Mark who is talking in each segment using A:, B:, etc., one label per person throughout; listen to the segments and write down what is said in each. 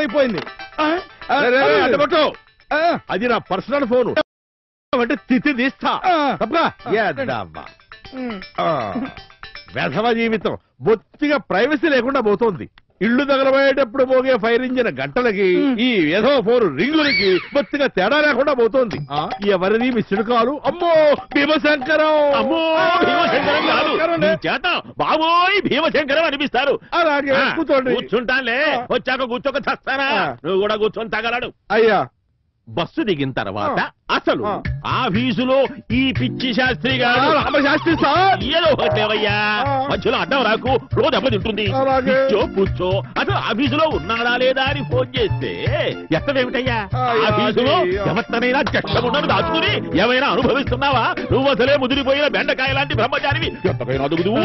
A: అయిపోయింది ఆ, ఆ,
B: రే, రే, రే, అడ్డపట్టు.
A: ఆ,
B: అది నా పర్సనల్ ఫోన్ అంటే తిత్తి తీస్తా
A: ఆ.
B: తప్పగా ఏద్దవ్వ.
A: ఉమ్.
B: ఆ. వెధవ జీవితం బొత్తిగా ప్రైవసీ లేకుండా పోతోంది ఇల్లు తగలబోయేటప్పుడు మోగే ఫైర్ ఇంజిన్ గంటలకి ఈ వెధవ ఫోన్ రింగులకి బొత్తిగా తేడా లేకుండా పోతోంది
A: ఆ.
B: ఎవరిది మిస్డ్ కాలు అమ్మో భీమశంకరం
C: అమ్మో భీమశంకరం కాదు నీ చేత బాబోయ్ భీమశంకరం అనిపిస్తారు
B: అలాగే
C: ఆ,
B: కూర్చోండి
C: కూర్చుంటానులే
B: ఆ.
C: వచ్చాక కూర్చోక చస్తానా
B: ఆ.
C: నువ్వు కూడా కూర్చొని తగలడు
B: అయ్యా
C: బస్సు దిగిన తర్వాత
B: ఆ.
C: అసలు
B: ఆ.
C: ఆఫీసులో ఈ పిచ్చి శాస్త్రి
B: ఆ,
C: గారు
B: రామశాస్త్రి సార్
C: ఏదో ఒకటేవయ్యా
B: ఆ.
C: మధ్యలో అడ్డం రాకు రోజు దెబ్బతింటుంది
B: అలాగే.
C: కూర్చో కూర్చో అసలు ఆఫీసులో ఉన్నాడా లేదా అని ఫోన్ చేస్తే ఎత్తడేమిటయ్యా
B: ఆ,
C: ఆఫీసులో
B: అది, ఆ.
C: ఎవరినైనా చట్టమున్నది దాచుకుని ఏమైనా అనుభవిస్తున్నావా నువ్వు అసలే ముదిరిపోయిన బెండకాయ లాంటి బ్రహ్మచారివి ఎంతకైనా అదుగుదువు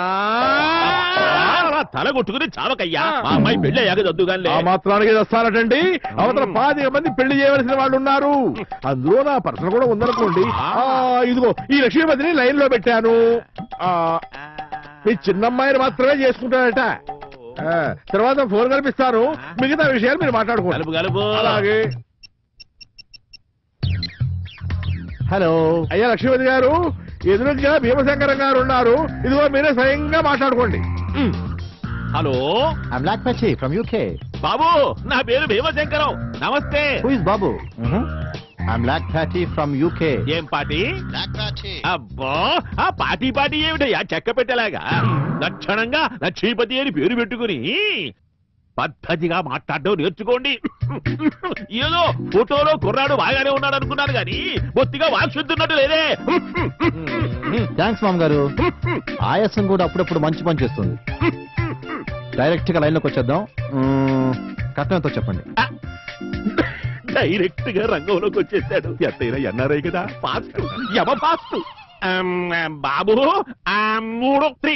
C: అలా తల కొట్టుకుని చావకయ్యా మా అమ్మాయి పెళ్లి అయ్యాక దద్దుగానే
B: ఆ మాత్రానికి వస్తారటండి అవతల పాతిక మంది పెళ్లి చేయవలసిన వాళ్ళు ఉన్నారు అందులో నా పర్సన్ కూడా ఉందనుకోండి ఆ, ఇదిగో ఈ లక్ష్మీపతిని లైన్ లో పెట్టాను ఆ, మీ చిన్నమ్మాయిని మాత్రమే చేసుకుంటాడట ఆ, తర్వాత ఫోన్ కల్పిస్తాను మిగతా విషయాలు మీరు మాట్లాడుకోండి
C: కలుపు కలుపు
B: అలాగే
A: హలో
B: అయ్యా లక్ష్మీపతి గారు ఎదురుగా భీమశంకరం గారు ఉన్నారు ఇదిగో మీరే స్వయంగా మాట్లాడుకోండి
C: ఉమ్. హలో
A: ఐమ్ లాక్ పచ్చి ఫ్రమ్ యూకే
C: బాబు నా పేరు భీమశంకరం నమస్తే
A: హూ ఇస్ బాబు ఐమ్ లాక్ ప్యాచి ఫ్రమ్ యూకే
C: ఏం పాటి అబ్బా ఆ పాటి పాటి ఏమిటయ్యా చెక్క పెట్టేలాగా లక్షణంగా లక్ష్మీపతి అని పేరు పెట్టుకుని పద్ధతిగా మాట్లాడడం నేర్చుకోండి ఏదో ఫోటోలో కుర్రాడు బాగానే ఉన్నాడు అనుకున్నాను గాని బొత్తిగా వాక్శుద్ధున్నట్టు లేదే
A: థ్యాంక్స్ మామ్ గారు ఆయాసం కూడా అప్పుడప్పుడు మంచి పని చేస్తుంది డైరెక్ట్ గా లైన్ లోకి వచ్చేద్దాం మ్మ్, కట్నంతో చెప్పండి
C: డైరెక్ట్ గా రంగంలోకి వచ్చేసాడు ఎంతైనా ఎన్ఆర్ఐ కదా ఫాస్ట్ యమ ఫాస్ట్ బాబు ఆ, మూడు త్రీ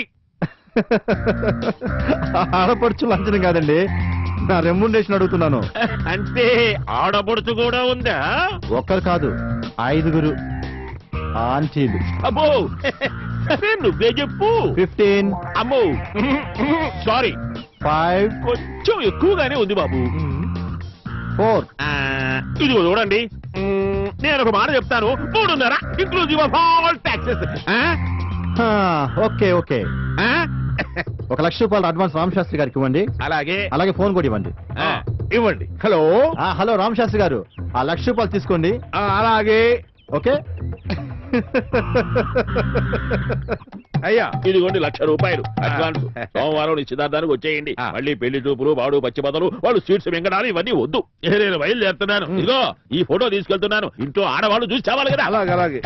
A: ఆడపడుచు లంచనం కాదండి నా రెమ్యునరేషన్ అడుగుతున్నాను
C: అంటే ఆడపడుచు కూడా ఉందా
A: ఒక్కరు కాదు ఐదుగురు ఆంటీలు
C: అబ్బో సరే నువ్వే చెప్పు
A: ఫిఫ్టీన్
C: అమ్మో సారీ
A: ఫైవ్
C: కొంచెం ఎక్కువగానే ఉంది బాబు
A: ఫోర్
C: ఆ, ఇదిగో చూడండి మ్మ్, నేను ఒక మాట చెప్తాను మూడున్నర inclusive of all taxes
A: okay okay ఒక లక్ష రూపాయలు అడ్వాన్స్ రామ్ శాస్త్రి గారికి ఇవ్వండి
C: అలాగే
A: అలాగే ఫోన్ కూడా ఇవ్వండి
C: ఆ,
B: ఇవ్వండి హలో
A: ఆ, హలో రామ్ శాస్త్రి గారు ఆ లక్ష రూపాయలు తీసుకోండి
B: ఆ, అలాగే
A: ఓకే
B: అయ్యా
C: ఇదిగోండి లక్ష రూపాయలు అడ్వాన్స్
B: ఆ.
C: సోమవారం నిశ్చితార్థానికి వచ్చేయండి
B: ఆ.
C: మళ్ళీ పెళ్లి చూపులు వాడు పచ్చిబదలు వాళ్ళు స్వీట్స్ వెంకటాలు ఇవన్నీ వద్దు ఏ, నేను బయలుదేరుతున్నాను ఇదిగో ఈ ఫోటో తీసుకెళ్తున్నాను ఇంట్లో ఆడవాళ్ళు చూసి చావాలి కదా
B: అలాగే అలాగే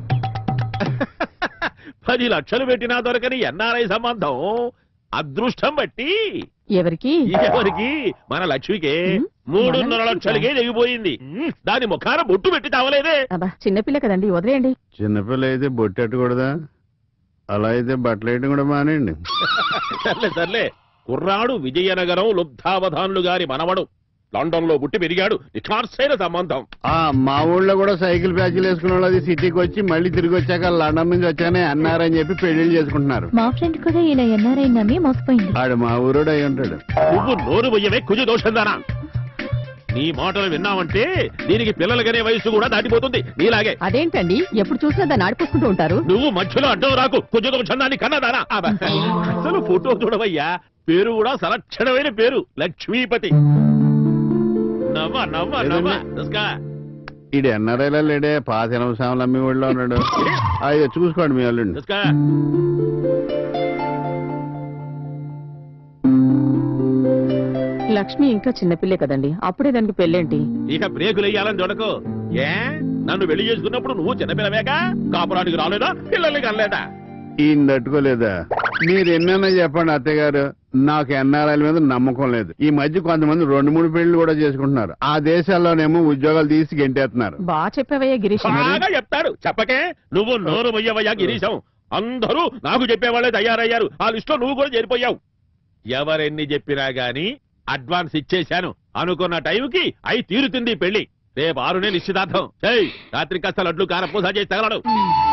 C: పది లక్షలు పెట్టినా దొరకని ఎన్ఆర్ఐ సంబంధం అదృష్టం బట్టి
D: ఎవరికి
C: ఎవరికి మన లక్ష్మికే
D: ఉమ్,
C: మూడున్నర
D: మన
C: లక్షలకే దిగిపోయింది ఉమ్, దాని ముఖాన బొట్టు పెట్టి తావలేదే
D: అబ్బా చిన్నపిల్ల కదండి వదిలేయండి
E: చిన్నపిల్ల అయితే బొట్టెట్టకూడదా అలా అయితే బట్టలు వేయడం కూడా మానేయండి
C: సర్లే సర్లే కుర్రాడు విజయనగరం లుబ్ధావధానులు గారి మనవడు లండన్ లో పుట్టి పెరిగాడు నిఖార్సైన సంబంధం
E: ఆ మా ఊళ్ళో కూడా సైకిల్ ప్యాచ్లు వేసుకున్న వాళ్ళు అది సిటీకి వచ్చి మళ్ళీ తిరిగి వచ్చాక లండన్ నుంచి వచ్చానే అన్నారని చెప్పి పెళ్లిళ్ళు చేసుకుంటున్నారు
F: మా ఫ్రెండ్ కూడా ఇలా ఎన్ఆర్ఐ నమ్మి మోసపోయింది
E: ఆడు మా ఊరోడు అయి ఉంటాడు
C: నువ్వు నోరు బొయ్యవే కుజ దోషందానా నీ మాటలు విన్నావంటే దీనికి పిల్లలకనే వయసు కూడా దాటిపోతుంది నీలాగే
D: అదేంటండి ఎప్పుడు చూసినా దాన్ని ఆడిపోసుకుంటూ ఉంటారు
C: నువ్వు మధ్యలో అడ్డం రాకు కుజ దోషందాన్ని కన్నదానా అసలు ఫోటో చూడవయ్యా పేరు కూడా సలక్షణమైన పేరు లక్ష్మీపతి నవ్వ నవ్వ నవ్వ దుస్కా.
E: ఈడు ఎన్ఆర్ఐలో లేడే పాత ఎనభై సాములు అమ్మి ఊళ్ళో ఉన్నాడు అయ్యో చూసుకోండి మీ వాళ్ళు
C: దుస్కా.
D: లక్ష్మి ఇంకా చిన్నపిల్లే కదండి అప్పుడే దానికి పెళ్ళేంటి
C: ఇక బ్రేకులు వేయాలని చూడకు ఏ నన్ను పెళ్లి చేసుకున్నప్పుడు నువ్వు చిన్నపిల్లవేగా కాపురానికి రాలేదా పిల్లల్ని కనలేదా
E: ఈయన తట్టుకోలేదా మీరు ఎన్నైనా చెప్పండి అత్తయ్య గారు నాకు ఎన్ఆర్ఐల మీద నమ్మకం లేదు ఈ మధ్య కొంతమంది రెండు మూడు పెళ్లి కూడా చేసుకుంటున్నారు ఆ దేశాల్లోనేమో ఉద్యోగాలు తీసి గెంటేస్తున్నారు
D: బా చెప్పావయ్యా గిరీష్
C: బాగా చెప్తాడు చెప్పకే నువ్వు నోరు మొయ్యవయ్యా గిరీశం అందరూ నాకు చెప్పేవాళ్ళే తయారయ్యారు ఆ లిస్టులో నువ్వు కూడా చేరిపోయావు ఎవరెన్ని చెప్పినా గాని అడ్వాన్స్ ఇచ్చేశాను అనుకున్న టైంకి అయి తీరుతుంది ఈ పెళ్లి రేపు ఆరునే నిశ్చితార్థం చేయి రాత్రి కాస్త లడ్లు కారపూస చేసి తగలడు